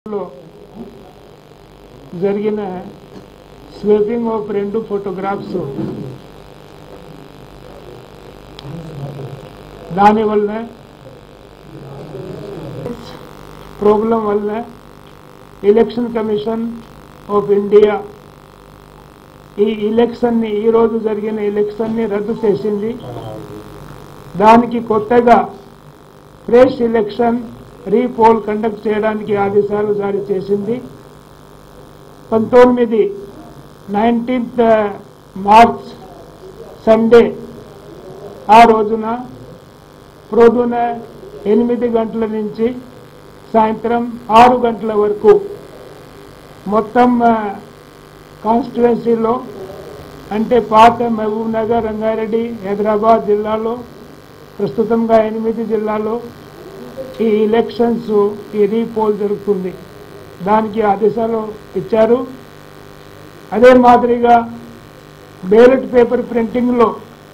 లో జరిగిన sweeping of రెండు ఫోటోగ్రాఫ్స్ దాని వలన ప్రాబ్లం వలన ఎలక్షన్ కమిషన్ ఆఫ్ ఇండియా ఈ ఎలక్షన్ని ఈ రోజు జరిగిన ఎలక్షన్ని రద్దు చేసింది దానికి కొత్తగా ఫ్రెష్ ఎలక్షన్ రీపోల్ కండక్ట్ చేయడానికి ఆదేశాలు జారీ చేసింది పంతొమ్మిది నైన్టీన్త్ మార్చ్ సండే ఆ రోజున ప్రొద్దున ఎనిమిది గంటల నుంచి సాయంత్రం ఆరు గంటల వరకు మొత్తం కాన్స్టిట్యువెన్సీలో అంటే పాత మహబూబ్ నగర్ రంగారెడ్డి హైదరాబాద్ జిల్లాలో ప్రస్తుతంగా ఎనిమిది జిల్లాలో ఈ ఎలక్షన్స్ ఈ రీపోల్ జరుగుతుంది దానికి ఆదేశాలు ఇచ్చారు అదే మాదిరిగా బ్యాలెట్ పేపర్ ప్రింటింగ్లో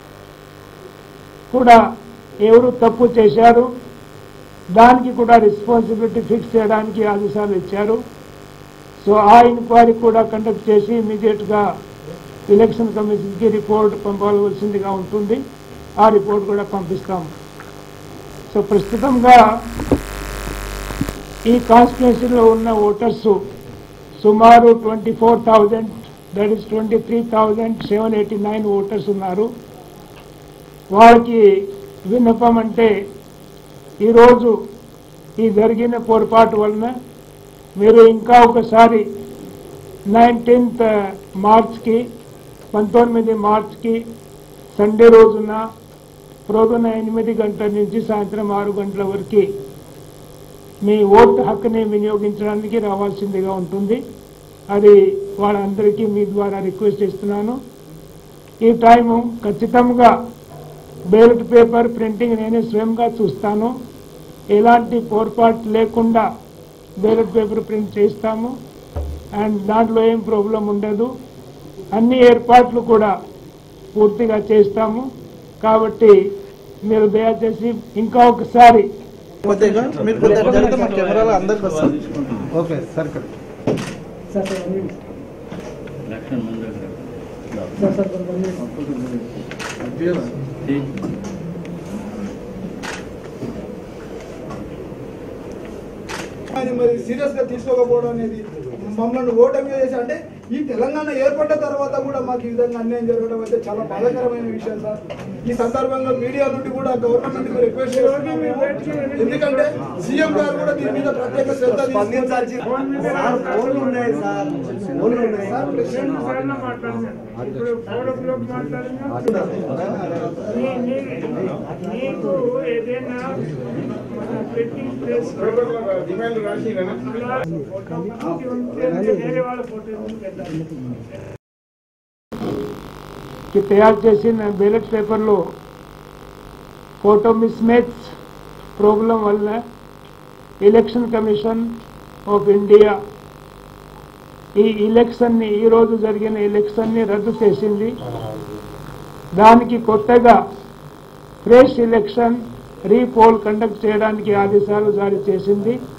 కూడా ఎవరు తప్పు చేశారు దానికి కూడా రెస్పాన్సిబిలిటీ ఫిక్స్ చేయడానికి ఆదేశాలు ఇచ్చారు సో ఆ ఎంక్వైరీ కూడా కండక్ట్ చేసి ఇమీడియట్గా ఎలక్షన్ కమిషన్కి రిపోర్ట్ పంపవలసిందిగా ఉంటుంది ఆ రిపోర్ట్ కూడా పంపిస్తాము సో ప్రస్తుతంగా ఈ కాన్స్టిట్యున్సీలో ఉన్న ఓటర్స్ సుమారు twenty four thousand that is twenty three thousand seven eighty nine voters ఉన్నారు వాళ్ళకి విన్నపం అంటే ఈరోజు ఈ జరిగిన పొరపాటు వలన మీరు ఇంకా ఒకసారి నైన్టీన్త్ మార్చ్కి పంతొమ్మిది మార్చ్కి సండే రోజున ప్రొద్దున ఎనిమిది గంటల నుంచి సాయంత్రం ఆరు గంటల వరకు మీ ఓటు హక్కుని వినియోగించడానికి రావాల్సిందిగా ఉంటుంది అది వాళ్ళందరికీ మీ ద్వారా రిక్వెస్ట్ చేస్తున్నాను ఈ టైము ఖచ్చితంగా బ్యాలెట్ పేపర్ ప్రింటింగ్ నేనే స్వయంగా చూస్తాను ఎలాంటి పొరపాటు లేకుండా బ్యాలెట్ పేపర్ ప్రింట్ చేస్తాము అండ్ దాంట్లో ఏం ప్రాబ్లం ఉండదు అన్ని ఏర్పాట్లు కూడా పూర్తిగా చేస్తాము కాబట్టి మీరు దయచేసి ఇంకా ఒకసారి కొద్దిగా మీరు కొద్దిగా జరిగితే మా కెమెరాలో అందరికి వస్తుంది ఓకే సరే కరెక్ట్ లక్షణ మంది ఆయన మరి సీరియస్ గా తీసుకోకపోవడం అనేది మమ్మల్ని ఓటమి చేసి అంటే ఈ తెలంగాణ ఏర్పడ్డ తర్వాత కూడా మాకు ఈ విధంగా అన్యాయం జరగడం అయితే చాలా బాధాకరమైన విషయం సార్ ఈ సందర్భంగా మీడియా నుండి కూడా గవర్నమెంట్ కి రిక్వెస్ట్ చేస్తున్నాము ఎందుకంటే సీఎం గారు కూడా దీని మీద ప్రత్యేక శ్రద్ధ తీసుకొని సార్, ప్రెసిడెంట్ నీకు ఏదైనా కి తయారు చేసిన బ్యాలెట్ పేపర్లో ఫోటో మిస్ మ్యాచ్ ప్రాబ్లం వల్ల ఎలక్షన్ కమిషన్ ఆఫ్ ఇండియా ఈ ఎలక్షన్ని ఈ రోజు జరిగిన ఎలక్షన్ని రద్దు చేసింది దానికి కొత్తగా ఫ్రెష్ ఎలక్షన్ రీపోల్ కండక్ట్ చేయడానికి ఆదేశాలు జారీ చేసింది